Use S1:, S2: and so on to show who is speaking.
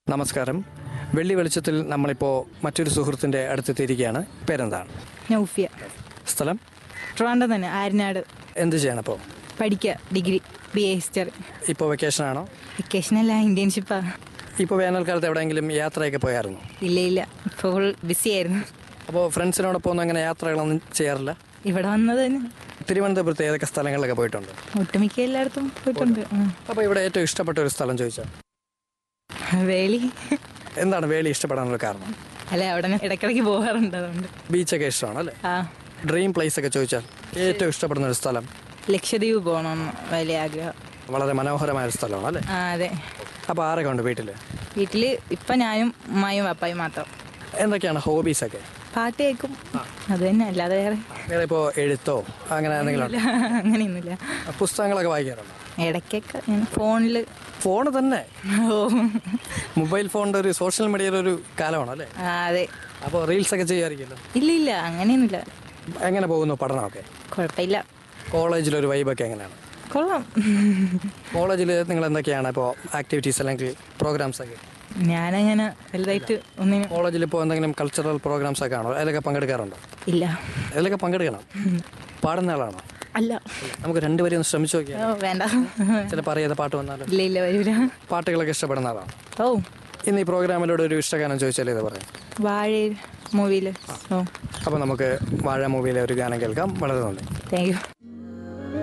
S1: നമസ്കാരം വെള്ളി വെളിച്ചത്തിൽ നമ്മളിപ്പോൾ മറ്റൊരു സുഹൃത്തിൻ്റെ അടുത്തെത്തിയിരിക്കുകയാണ് പേരെന്താണ്
S2: നൗഫിയ
S1: സ്ഥലം
S2: ട്രിവാൻഡ്രം തന്നെ ആര്യനാട്
S1: എന്ത് ചെയ്യണം ഇപ്പോൾ
S2: പഠിക്കുക ഡിഗ്രി ബി എ ഹിസ്റ്ററി
S1: ഇപ്പോൾ വെക്കേഷനാണോ
S2: വെക്കേഷനല്ല ഇന്റേൺഷിപ്പാ
S1: ഇപ്പോൾ വേനൽക്കാലത്ത് എവിടെയെങ്കിലും യാത്രയൊക്കെ പോയായിരുന്നു
S2: ഇല്ല ഇല്ല ഇപ്പോൾ ബിസി ആയിരുന്നു
S1: അപ്പോൾ ഫ്രണ്ട്സിനോടൊപ്പം ഒന്നും അങ്ങനെ യാത്രകളൊന്നും ചെയ്യാറില്ല
S2: ഇവിടെ വന്നത് തന്നെ
S1: തിരുവനന്തപുരത്ത് ഏതൊക്കെ സ്ഥലങ്ങളിലൊക്കെ പോയിട്ടുണ്ട്
S2: ഒട്ടുമിക്ക എല്ലായിടത്തും പോയിട്ടുണ്ട് ഉം.
S1: അപ്പോൾ ഇവിടെ ഏറ്റവും ഇഷ്ടപ്പെട്ട ഒരു സ്ഥലം ചോദിച്ചാൽ
S2: വേലി
S1: എന്താണ് വേലി ഇഷ്ടപ്പെടാനുള്ള കാരണം
S2: അല്ല അവിടെ ഞാൻ ഇടയ്ക്കിടയ്ക്ക് പോകാറുണ്ട് അതുകൊണ്ട്
S1: ബീച്ചൊക്കെ ഇഷ്ടമാണ് അല്ലേ
S2: ആ
S1: ഡ്രീം പ്ലേസ് ഒക്കെ ചോദിച്ചാൽ ഏറ്റവും ഇഷ്ടപ്പെടുന്ന ഒരു സ്ഥലം
S2: ലക്ഷദ്വീപ് പോകണമെന്ന് വലിയ ആഗ്രഹം
S1: വളരെ മനോഹരമായ ഒരു സ്ഥലമാണ് അല്ലേ
S2: ആ അതെ
S1: അപ്പോൾ ആരൊക്കെ ഉണ്ട് വീട്ടിൽ
S2: വീട്ടിൽ ഇപ്പം ഞാനും ഉമ്മായും പപ്പായും മാത്രം
S1: എന്തൊക്കെയാണ് ഹോബീസൊക്കെ
S2: പാട്ട് കേൾക്കും അത് തന്നെ അല്ലാതെ വേറെ
S1: വേറെ ഇപ്പോൾ എഴുത്തോ അങ്ങനെ എന്തെങ്കിലും
S2: ഇല്ല, അങ്ങനെയൊന്നുമില്ല
S1: പുസ്തകങ്ങളൊക്കെ വായിക്കാറുണ്ടോ
S2: ഇടയ്ക്കൊക്കെ ഞാൻ ഫോണിൽ
S1: ഫോൺ തന്നെ
S2: ഓ
S1: മൊബൈൽ ഫോണിൻ്റെ ഒരു സോഷ്യൽ മീഡിയയുടെ ഒരു കാലമാണ് അല്ലേ
S2: ആ അതെ
S1: അപ്പോൾ റീൽസ് ഒക്കെ ചെയ്യാറില്ലല്ലോ
S2: ഇല്ല ഇല്ല അങ്ങനെയൊന്നുമില്ല
S1: എങ്ങനെ പോകുന്നു പഠനമൊക്കെ
S2: കുഴപ്പമില്ല
S1: കോളേജിലൊരു വൈബൊക്കെ എങ്ങനെയാണ്
S2: കൊള്ളാം
S1: കോളേജിൽ നിങ്ങൾ എന്തൊക്കെയാണ് ഇപ്പോൾ ആക്ടിവിറ്റീസ് അല്ലെങ്കിൽ പ്രോഗ്രാംസ് ഒക്കെ
S2: ഞാനങ്ങനെ വലുതായിട്ട് ഒന്നിനും
S1: കോളേജിൽ ഇപ്പോൾ എന്തെങ്കിലും കൾച്ചറൽ പ്രോഗ്രാംസ് ഒക്കെ ആണോ അതിലൊക്കെ പങ്കെടുക്കാറുണ്ടോ
S2: ഇല്ല
S1: അതിലൊക്കെ പങ്കെടുക്കണം പാടുന്ന ആളാണോ
S2: അല്ല
S1: നമുക്ക് രണ്ടുപേരും ഒന്ന് ശ്രമിച്ചു
S2: ഓ
S1: നോക്കിയാൽ
S2: വേണ്ട
S1: ചിലപ്പോൾ അറിയാതെ പാട്ട് വന്നാലും
S2: ഇല്ല ഇല്ല വരൂല
S1: പാട്ടുകളൊക്കെ ഇഷ്ടപ്പെടുന്ന ആളാണ്
S2: ഓ
S1: ഇന്ന് ഈ പ്രോഗ്രാമിലൂടെ ഒരു ഇഷ്ടഗാനം ചോദിച്ചാൽ ഇത് പറയാം
S2: വാഴ മൂവിയിൽ ഓ
S1: അപ്പോൾ നമുക്ക് വാഴ മൂവിയിലെ ഒരു ഗാനം കേൾക്കാം വളരെ നന്ദി
S2: താങ്ക് യു